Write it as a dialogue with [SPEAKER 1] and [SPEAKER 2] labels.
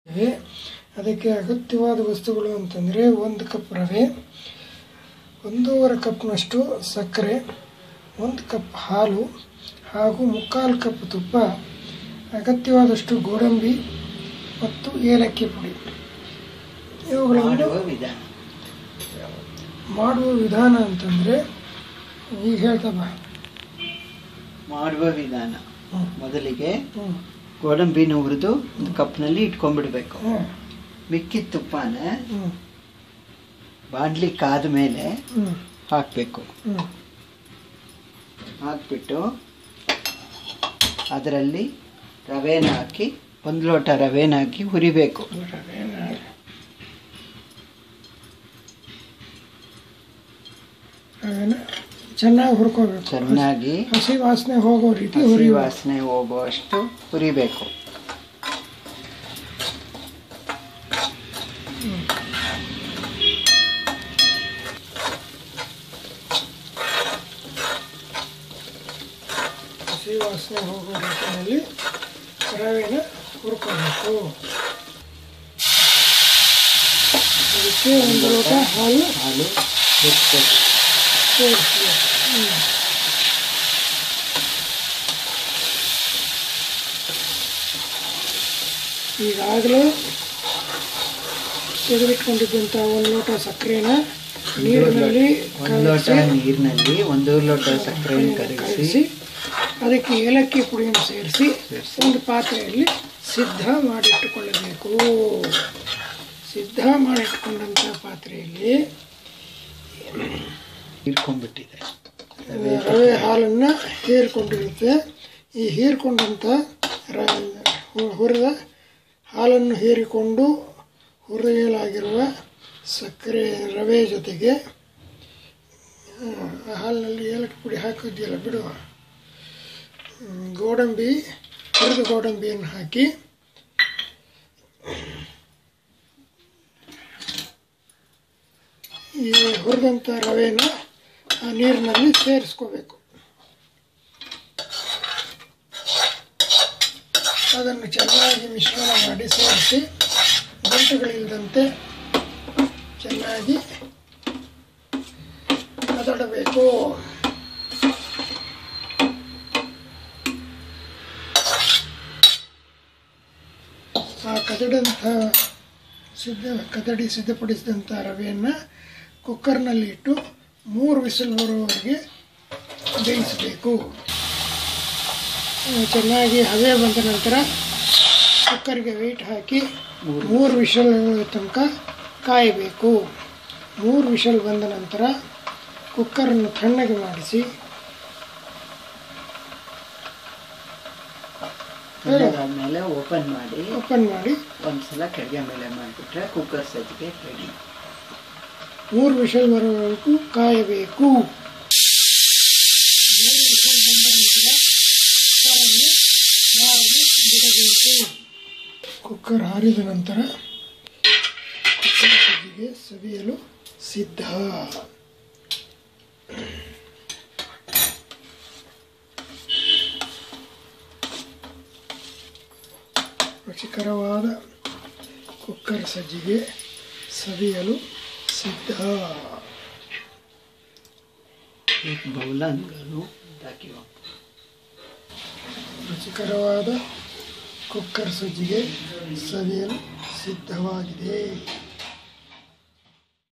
[SPEAKER 1] ರವೆ ಅದಕ್ಕೆ ಅಗತ್ಯವಾದ ವಸ್ತುಗಳು ಅಂತಂದರೆ ಒಂದು ಕಪ್ ರವೆ ಒಂದೂವರೆ ಕಪ್ನಷ್ಟು ಸಕ್ಕರೆ ಒಂದು ಕಪ್ ಹಾಲು ಹಾಗೂ ಮುಕ್ಕಾಲು ಕಪ್ ತುಪ್ಪ ಅಗತ್ಯವಾದಷ್ಟು ಗೋಡಂಬಿ ಮತ್ತು ಏಲಕ್ಕಿ ಪುಡಿ ಇವುಗಳನ್ನು
[SPEAKER 2] ಮಾಡುವ ವಿಧಾನ
[SPEAKER 1] ಮಾಡುವ ವಿಧಾನ ಅಂತಂದರೆ ಈಗ ಹೇಳ್ತಾ ಬಾ
[SPEAKER 2] ಮಾಡುವ ವಿಧಾನ
[SPEAKER 1] ಹ್ಞೂ
[SPEAKER 2] ಮೊದಲಿಗೆ
[SPEAKER 1] ಹ್ಞೂ
[SPEAKER 2] ಗೋಡಂಬಿನ ಹುರಿದು ಒಂದು ಕಪ್ನಲ್ಲಿ ಇಟ್ಕೊಂಡ್ಬಿಡ್ಬೇಕು
[SPEAKER 1] ಹ್ಞೂ
[SPEAKER 2] ಮಿಕ್ಕಿದ ತುಪ್ಪನ
[SPEAKER 1] ಹ್ಞೂ
[SPEAKER 2] ಬಾಡ್ಲಿ ಕಾದ ಮೇಲೆ
[SPEAKER 1] ಹ್ಞೂ
[SPEAKER 2] ಹಾಕಬೇಕು
[SPEAKER 1] ಹ್ಞೂ
[SPEAKER 2] ಹಾಕ್ಬಿಟ್ಟು ಅದರಲ್ಲಿ ರವೆನ ಹಾಕಿ ಒಂದು ಲೋಟ ರವೆನ ಹಾಕಿ ಹುರಿಬೇಕು
[SPEAKER 1] ರವೆನ ರವೆನ ಚೆನ್ನಾಗಿ ಹುರ್ಕೋಬೇಕು
[SPEAKER 2] ಚೆನ್ನಾಗಿ
[SPEAKER 1] ಹಸಿ ವಾಸನೆ ಹೋಗೋ ರೀತಿ
[SPEAKER 2] ಹಸಿ
[SPEAKER 1] ಹುರಿ
[SPEAKER 2] ವಾಸನೆ ಹೋಗುವಷ್ಟು ಹುರಿಬೇಕು
[SPEAKER 1] ಹಸಿ ವಾಸನೆ ಹೋಗೋ ರೀತಿಯಲ್ಲಿ ರವೆನ ಹುರ್ಕೋಬೇಕು ಅದಕ್ಕೆ ಒಂದು ಲೋಟ ಹಾಲು
[SPEAKER 2] ಹಾಲು ಹುರ್ಸ್ಬೇಕು
[SPEAKER 1] ಸೇರಿಸಿ ಹ್ಮ್. ಈಗಾಗಲೇ ತೆಗೆದಿಟ್ಕೊಂಡಿದ್ದಂಥ ಒಂದು ಲೋಟ ಸಕ್ಕರೆನ ನೀರಿನಲ್ಲಿ
[SPEAKER 2] ಒಂದು ಲೋಟ
[SPEAKER 1] ಕಲಸಿ
[SPEAKER 2] ನೀರಿನಲ್ಲಿ ಒಂದೂವರೆ ಲೋಟ ಸಕ್ಕರೆಯನ್ನು ಕರಗಿಸಿ
[SPEAKER 1] ಕಲಸಿ ಅದಕ್ಕೆ ಏಲಕ್ಕಿ ಪುಡಿಯನ್ನು ಸೇರಿಸಿ
[SPEAKER 2] ಸೇರಿಸಿ.
[SPEAKER 1] ಒಂದು ಪಾತ್ರೆಯಲ್ಲಿ ಸಿದ್ಧ ಮಾಡಿಟ್ಟುಕೊಳ್ಳಬೇಕು ಸಿದ್ಧ ಮಾಡಿಟ್ಕೊಂಡಂಥ ಪಾತ್ರೆಯಲ್ಲಿ
[SPEAKER 2] ಹೀರ್ಕೊಂಡ್ಬಿಟ್ಟಿದೆ
[SPEAKER 1] ರವೆ ಹಾಲನ್ನು ಹೀರಿಕೊಂಡಿರುತ್ತೆ ಈ ಹೀರಿಕೊಂಡಂಥ ರ ಹು- ಹುರಿದ ಹಾಲನ್ನು ಹೀರಿಕೊಂಡು ಹುರಿಯಲಾಗಿರುವ ಸಕ್ಕರೆ ರವೆ ಜೊತೆಗೆ ಆ, ಹಾಲಿನಲ್ಲಿ ಏಲಕ್ಕಿ ಪುಡಿ ಹಾಕಿದ್ಯಲ್ಲ ಬಿಡು ಹ್ಮ್, ಗೋಡಂಬಿ ಹುರಿದ ಗೋಡಂಬಿಯನ್ನು ಹಾಕಿ ಈ ಹುರಿದಂಥ ರವೆನ ಆ ನೀರಿನಲ್ಲಿ ಸೇರಿಸ್ಕೋಬೇಕು ಅದನ್ನು ಚೆನ್ನಾಗಿ ಮಿಶ್ರಣ ಮಾಡಿ ಸೇರಿಸಿ ಗಂಟುಗಳಿಲ್ಲದಂತೆ ಚೆನ್ನಾಗಿ ಕದಡಬೇಕು ಆ ಕದಡಂಥ ಸಿದ್ಧ ಕದಡಿ ಸಿದ್ಧಪಡಿಸಿದಂಥ ರವೆಯನ್ನು ಕುಕ್ಕರ್ನಲ್ಲಿ ಇಟ್ಟು ಮೂರು ವಿಸಿಲ್ ಬರುವವರೆಗೆ ಬೇಯಿಸಬೇಕು ಆ, ಚೆನ್ನಾಗಿ ಹವೆ ಬಂದ ನಂತರ ಕುಕ್ಕರ್ಗೆ ವೆಯ್ಟ್ ಹಾಕಿ ಮೂರು ವಿಷಲ್ ತನಕ ಕಾಯಬೇಕು ಮೂರು ವಿಷಲ್ ಬಂದ ನಂತರ ಕುಕ್ಕರನ್ನು ತಣ್ಣಗೆ ಮಾಡಿಸಿ
[SPEAKER 2] ಆದ್ಮೇಲೆ ಓಪನ್ ಮಾಡಿ
[SPEAKER 1] ಓಪನ್ ಮಾಡಿ
[SPEAKER 2] ಒಂದ್ಸಲ ಕೆಳಗೆ ಮೇಲೆ ಮಾಡಿಬಿಟ್ರೆ ಕುಕ್ಕರ್ ಸಜ್ಜಿಗೆ ರೆಡಿ
[SPEAKER 1] ಮೂರು ವಿಷಲ್ ಬರುವವರೆಗೂ ಕಾಯಬೇಕು ಮೂರು ವಿಷಲ್ ಬಂದ ನಂತರ ಕುಕ್ಕರನ್ನು ಯಾರನ್ನು ಬಿಡಬೇಕು ಕುಕ್ಕರ್ ಹಾರಿದ ನಂತರ ಕುಕ್ಕರ್ ಸಜ್ಜಿಗೆ ಸವಿಯಲು ಸಿದ್ಧ ರುಚಿಕರವಾದ ಕುಕ್ಕರ್ ಸಜ್ಜಿಗೆ ಸವಿಯಲು ಸಿದ್ಧ
[SPEAKER 2] एक बौलन करूँ ताकि वो
[SPEAKER 1] ರುಚಿಕರವಾದ ಕುಕ್ಕರ್ ಸಜ್ಜಿಗೆ ಸವಿಯಲು ಸಿದ್ಧವಾಗಿದೆ